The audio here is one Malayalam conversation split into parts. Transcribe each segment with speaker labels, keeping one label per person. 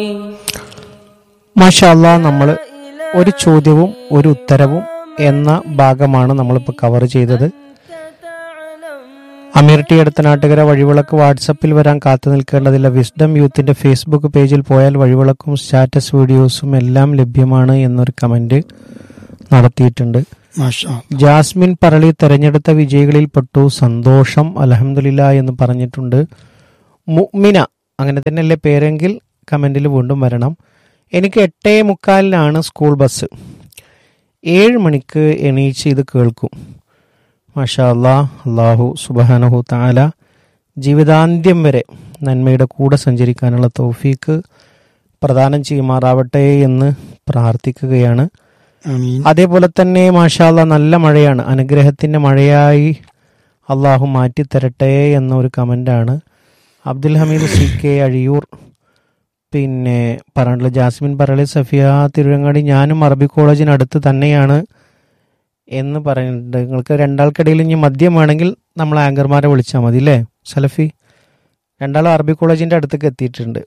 Speaker 1: മാഷല്ല നമ്മൾ ഒരു ചോദ്യവും ഒരു ഉത്തരവും എന്ന ഭാഗമാണ് നമ്മളിപ്പോൾ കവർ ചെയ്തത് അമീർ ടി അടുത്ത നാട്ടുകര വഴിവിളക്ക് വാട്സപ്പിൽ വരാൻ കാത്തു നിൽക്കേണ്ടതില്ല വിസ്ഡം യൂത്തിന്റെ ഫേസ്ബുക്ക് പേജിൽ പോയാൽ വഴിവിളക്കും സ്റ്റാറ്റസ് വീഡിയോസും എല്ലാം ലഭ്യമാണ് എന്നൊരു കമന്റ് നടത്തിയിട്ടുണ്ട്
Speaker 2: മാഷാ
Speaker 1: ജാസ്മിൻ പറളി തെരഞ്ഞെടുത്ത വിജയികളിൽ പെട്ടു സന്തോഷം അലഹമില്ല എന്ന് പറഞ്ഞിട്ടുണ്ട് മുഅ്മിന അങ്ങനെ തന്നെയല്ലേ പേരെങ്കിൽ കമന്റിൽ വീണ്ടും വരണം എനിക്ക് എട്ടേ മുക്കാലിനാണ് സ്കൂൾ ബസ് ഏഴ് മണിക്ക് എണീച്ച് ഇത് കേൾക്കും മാഷാ അല്ലാ അള്ളാഹു സുബാനഹു താല ജീവിതാന്ത്യം വരെ നന്മയുടെ കൂടെ സഞ്ചരിക്കാനുള്ള തൗഫീക്ക് പ്രദാനം ചെയ്യുമാറാവട്ടെ എന്ന് പ്രാർത്ഥിക്കുകയാണ്
Speaker 2: ആമീൻ
Speaker 1: അതേപോലെ തന്നെ മാഷാല്ല നല്ല മഴയാണ് അനുഗ്രഹത്തിന്റെ മഴയായി അള്ളാഹു മാറ്റിത്തരട്ടെ എന്ന ഒരു കമന്റാണ് അബ്ദുൽ ഹമീദ് സി കെ അഴിയൂർ പിന്നെ പറഞ്ഞിട്ടുള്ള ജാസ്മിൻ പറളി സഫിയ തിരുവങ്ങാടി ഞാനും അറബി കോളേജിനടുത്ത് തന്നെയാണ് എന്ന് പറയുന്നുണ്ട് നിങ്ങൾക്ക് രണ്ടാൾക്കിടയിൽ ഇനി മദ്യം വേണമെങ്കിൽ നമ്മൾ ആങ്കർമാരെ വിളിച്ചാൽ മതി അല്ലേ സലഫി രണ്ടാളും അറബി കോളേജിന്റെ അടുത്തേക്ക് എത്തിയിട്ടുണ്ട്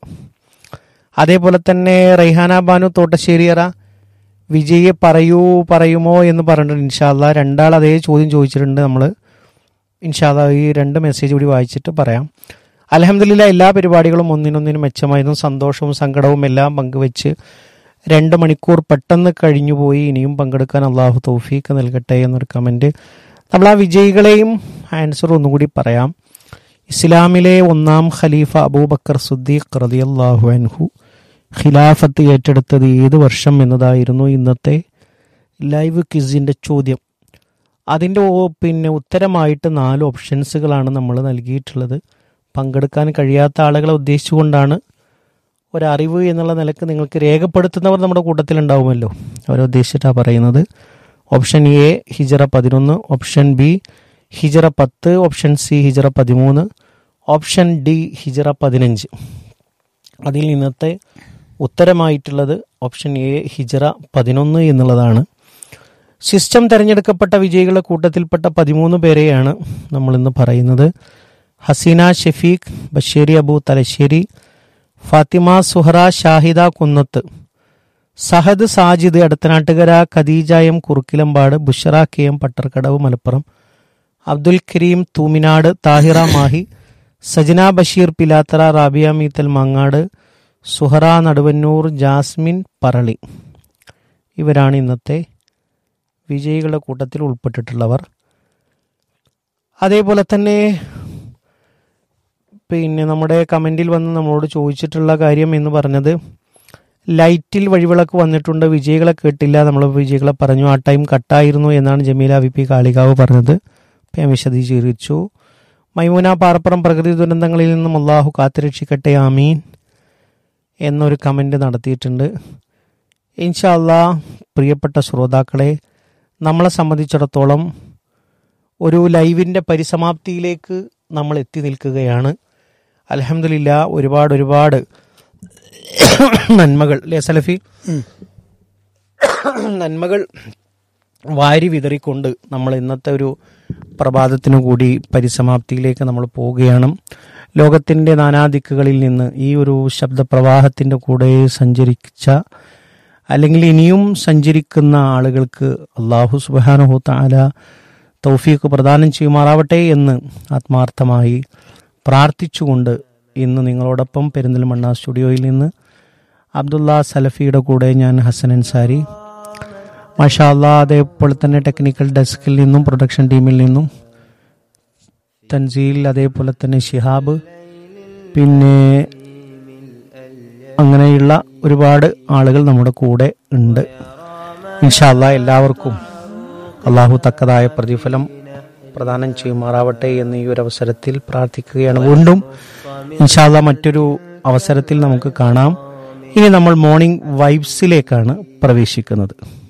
Speaker 1: അതേപോലെ തന്നെ റൈഹാന ബാനു തോട്ടശ്ശേരിയറ വിജയെ പറയൂ പറയുമോ എന്ന് പറഞ്ഞിട്ടുണ്ട് ഇൻഷാല്ല രണ്ടാൾ അതേ ചോദ്യം ചോദിച്ചിട്ടുണ്ട് നമ്മൾ ഇൻഷാല്ല ഈ രണ്ട് മെസ്സേജ് കൂടി വായിച്ചിട്ട് പറയാം അലഹമില്ല എല്ലാ പരിപാടികളും ഒന്നിനൊന്നിനും മെച്ചമായിരുന്നു സന്തോഷവും സങ്കടവും എല്ലാം പങ്കുവെച്ച് രണ്ട് മണിക്കൂർ പെട്ടെന്ന് കഴിഞ്ഞുപോയി ഇനിയും പങ്കെടുക്കാൻ അള്ളാഹു തൗഫീക്ക് നൽകട്ടെ എന്നൊരു കമൻറ്റ് നമ്മൾ ആ വിജയികളെയും ആൻസർ ഒന്നുകൂടി പറയാം ഇസ്ലാമിലെ ഒന്നാം ഖലീഫ അബൂബക്കർ സുദ്ദീഖ് റളിയല്ലാഹു അൻഹു ഖിലാഫത്ത് ഏറ്റെടുത്തത് ഏത് വർഷം എന്നതായിരുന്നു ഇന്നത്തെ ലൈവ് ക്വിസിന്റെ ചോദ്യം അതിൻ്റെ ഓ- പിന്നെ ഉത്തരമായിട്ട് നാല് ഓപ്ഷൻസുകളാണ് നമ്മൾ നൽകിയിട്ടുള്ളത് പങ്കെടുക്കാൻ കഴിയാത്ത ആളുകളെ ഉദ്ദേശിച്ചുകൊണ്ടാണ് ഒരറിവ് എന്നുള്ള നിലക്ക് നിങ്ങൾക്ക് രേഖപ്പെടുത്തുന്നവർ നമ്മുടെ കൂട്ടത്തിലുണ്ടാവുമല്ലോ അവരെ ഉദ്ദേശിച്ചിട്ടാണ് പറയുന്നത് ഓപ്ഷൻ എ ഹിജറ പതിനൊന്ന് ഓപ്ഷൻ ബി ഹിജറ പത്ത് ഓപ്ഷൻ സി ഹിജറ പതിമൂന്ന് ഓപ്ഷൻ ഡി ഹിജറ പതിനഞ്ച് അതിൽ ഇന്നത്തെ ഉത്തരമായിട്ടുള്ളത് ഓപ്ഷൻ എ ഹിജറ പതിനൊന്ന് എന്നുള്ളതാണ് സിസ്റ്റം തിരഞ്ഞെടുക്കപ്പെട്ട വിജയികളുടെ കൂട്ടത്തിൽപ്പെട്ട പതിമൂന്ന് പേരെയാണ് നമ്മൾ ഇന്ന് പറയുന്നത് Haseena Shafeeq Bashiri Abu Thalassery Fathima Suhara Shahida Kunnath Sahad Sajid Aduthanattukara Khadeeja M Kurukkilambad Bushara K M Pattarkadavu Malappuram Abdul Kareem Thoominad Thahira Mahe Sajana Basheer Pilathara Rabiya Meethal Mangad Suhara Naduvannur Jasmine Parali ഇവരാണ് ഇന്നത്തെ വിജയികളുടെ കൂട്ടത്തിൽ ഉൾപ്പെട്ടിട്ടുള്ളവർ അതേപോലെ തന്നെ പിന്നെ നമ്മുടെ കമൻറ്റിൽ വന്ന് നമ്മളോട് ചോദിച്ചിട്ടുള്ള കാര്യം എന്ന് പറഞ്ഞത് ലൈറ്റിൽ വഴിവിളക്ക് വന്നിട്ടുണ്ട് വിജയികളെ കേട്ടില്ല നമ്മൾ വിജയികളെ പറഞ്ഞു ആ ടൈം കട്ടായിരുന്നു എന്നാണ് ജമീല വി പി കാളികാവ് പറഞ്ഞത് അപ്പം ഞാൻ വിശദീകരിച്ചു മൈമൂന പാറപ്പുറം പ്രകൃതി ദുരന്തങ്ങളിൽ നിന്നും അള്ളാഹു കാത്തുരക്ഷിക്കട്ടെ ആമീൻ എന്നൊരു കമൻറ്റ് നടത്തിയിട്ടുണ്ട് ഇൻഷാ അല്ലാ പ്രിയപ്പെട്ട ശ്രോതാക്കളെ നമ്മളെ സംബന്ധിച്ചിടത്തോളം ഒരു ലൈവിൻ്റെ പരിസമാപ്തിയിലേക്ക് നമ്മൾ എത്തി നിൽക്കുകയാണ് അലഹമില്ല ഒരുപാട് ഒരുപാട് നന്മകൾ അല്ലേ സലഫി നന്മകൾ വാരി വിതറിക്കൊണ്ട് നമ്മൾ ഇന്നത്തെ ഒരു പ്രഭാതത്തിനു കൂടി പരിസമാപ്തിയിലേക്ക് നമ്മൾ പോവുകയാണ് ലോകത്തിൻ്റെ നാനാദിക്കുകളിൽ നിന്ന് ഈ ഒരു ശബ്ദപ്രവാഹത്തിൻ്റെ കൂടെ സഞ്ചരിച്ച അല്ലെങ്കിൽ ഇനിയും സഞ്ചരിക്കുന്ന ആളുകൾക്ക് അള്ളാഹു സുബാനുഹു താല തൗഫീഖ് പ്രദാനം ചെയ്യുമാറാവട്ടെ എന്ന് ആത്മാർത്ഥമായി പ്രാർത്ഥിച്ചുകൊണ്ട് ഇന്ന് നിങ്ങളോടൊപ്പം പെരിന്തൽമണ്ണ സ്റ്റുഡിയോയിൽ നിന്ന് അബ്ദുള്ള സലഫിയുടെ കൂടെ ഞാൻ ഹസൻ അൻസാരി മാഷാ അല്ലാ അതേപോലെ തന്നെ ടെക്നിക്കൽ ഡെസ്കിൽ നിന്നും പ്രൊഡക്ഷൻ ടീമിൽ നിന്നും തൻസീൽ അതേപോലെ തന്നെ ഷിഹാബ് പിന്നെ അങ്ങനെയുള്ള ഒരുപാട് ആളുകൾ നമ്മുടെ കൂടെ ഉണ്ട് ഇൻഷാല്ല എല്ലാവർക്കും അള്ളാഹു തക്കതായ പ്രതിഫലം പ്രദാനം ചെയ്യുമാറാവട്ടെ എന്ന് ഈ ഒരു അവസരത്തിൽ പ്രാർത്ഥിക്കുകയാണ് വീണ്ടും ഇൻഷാല്ല മറ്റൊരു അവസരത്തിൽ നമുക്ക് കാണാം ഇനി നമ്മൾ മോർണിംഗ് വൈബ്സിലേക്കാണ് പ്രവേശിക്കുന്നത്